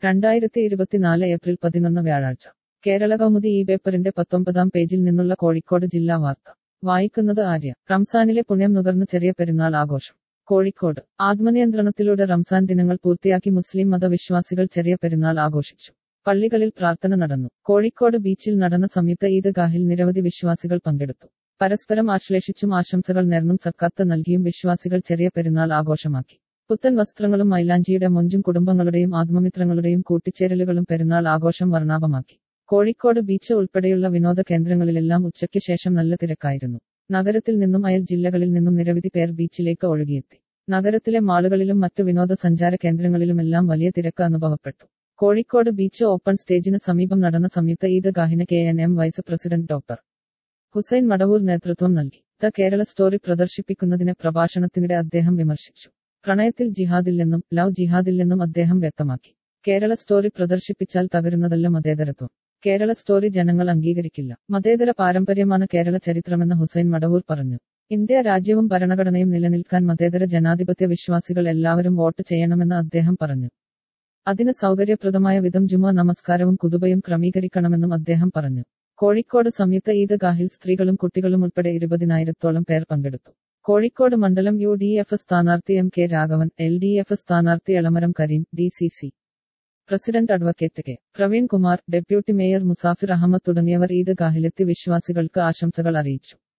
രണ്ടായിരത്തി ഇരുപത്തിനാല് ഏപ്രിൽ പതിനൊന്ന് വ്യാഴാഴ്ച കേരള കൗമുദി ഈ പേപ്പറിന്റെ പത്തൊമ്പതാം പേജിൽ നിന്നുള്ള കോഴിക്കോട് ജില്ലാ വാർത്ത വായിക്കുന്നത് ആര്യ റംസാനിലെ പുണ്യം നുകർന്ന് ചെറിയ പെരുന്നാൾ ആഘോഷം കോഴിക്കോട് ആത്മനിയന്ത്രണത്തിലൂടെ റംസാൻ ദിനങ്ങൾ പൂർത്തിയാക്കി മുസ്ലിം മതവിശ്വാസികൾ ചെറിയ പെരുന്നാൾ ആഘോഷിച്ചു പള്ളികളിൽ പ്രാർത്ഥന നടന്നു കോഴിക്കോട് ബീച്ചിൽ നടന്ന സംയുക്ത ഈദ്ഗാഹിൽ നിരവധി വിശ്വാസികൾ പങ്കെടുത്തു പരസ്പരം ആശ്ലേഷിച്ചും ആശംസകൾ നേർന്നും സക്കാത്ത് നൽകിയും വിശ്വാസികൾ ചെറിയ പെരുന്നാൾ ആഘോഷമാക്കി പുത്തൻ വസ്ത്രങ്ങളും മൈലാഞ്ചിയുടെ മൊഞ്ചും കുടുംബങ്ങളുടെയും ആത്മമിത്രങ്ങളുടെയും കൂട്ടിച്ചേരലുകളും പെരുന്നാൾ ആഘോഷം വർണ്ണാഭമാക്കി കോഴിക്കോട് ബീച്ച് ഉൾപ്പെടെയുള്ള വിനോദ കേന്ദ്രങ്ങളിലെല്ലാം ഉച്ചയ്ക്ക് ശേഷം നല്ല തിരക്കായിരുന്നു നഗരത്തിൽ നിന്നും അയൽ ജില്ലകളിൽ നിന്നും നിരവധി പേർ ബീച്ചിലേക്ക് ഒഴുകിയെത്തി നഗരത്തിലെ മാളുകളിലും മറ്റ് വിനോദസഞ്ചാര കേന്ദ്രങ്ങളിലുമെല്ലാം വലിയ തിരക്ക് അനുഭവപ്പെട്ടു കോഴിക്കോട് ബീച്ച് ഓപ്പൺ സ്റ്റേജിന് സമീപം നടന്ന സംയുക്ത ഈദ്ഗാഹിന് K N M vice president doctor Hussain Madavoor നേതൃത്വം നൽകി ദ കേരള സ്റ്റോറി പ്രദർശിപ്പിക്കുന്നതിന് പ്രഭാഷണത്തിനിടെ അദ്ദേഹം വിമർശിച്ചു പ്രണയത്തിൽ ജിഹാദില്ലെന്നും ലവ് ജിഹാദില്ലെന്നും അദ്ദേഹം വ്യക്തമാക്കി കേരള സ്റ്റോറി പ്രദർശിപ്പിച്ചാൽ തകരുന്നതല്ല മതേതരത്വം കേരള സ്റ്റോറി ജനങ്ങൾ അംഗീകരിക്കില്ല മതേതര പാരമ്പര്യമാണ് കേരള ചരിത്രമെന്ന് ഹുസൈൻ മടവൂർ പറഞ്ഞു ഇന്ത്യ രാജ്യവും ഭരണഘടനയും നിലനിൽക്കാൻ മതേതര ജനാധിപത്യ വിശ്വാസികൾ എല്ലാവരും വോട്ട് ചെയ്യണമെന്ന് അദ്ദേഹം പറഞ്ഞു അതിന് സൗകര്യപ്രദമായ വിധം ജുമ നമസ്കാരവും കുതുബയും ക്രമീകരിക്കണമെന്നും അദ്ദേഹം പറഞ്ഞു കോഴിക്കോട് സംയുക്ത ഈദ്ഗാഹിൽ സ്ത്രീകളും കുട്ടികളും ഉൾപ്പെടെ ഇരുപതിനായിരത്തോളം പേർ പങ്കെടുത്തു കോഴിക്കോട് മണ്ഡലം യു ഡി എഫ് സ്ഥാനാർത്ഥി M K Raghavan L D F സ്ഥാനാർത്ഥി Elamaram Kareem D C C president advocate K Praveen Kumar deputy mayor Musafir Ahammed തുടങ്ങിയവർ ഈദ്ഗാഹിലെത്തി വിശ്വാസികൾക്ക് ആശംസകൾ അറിയിച്ചു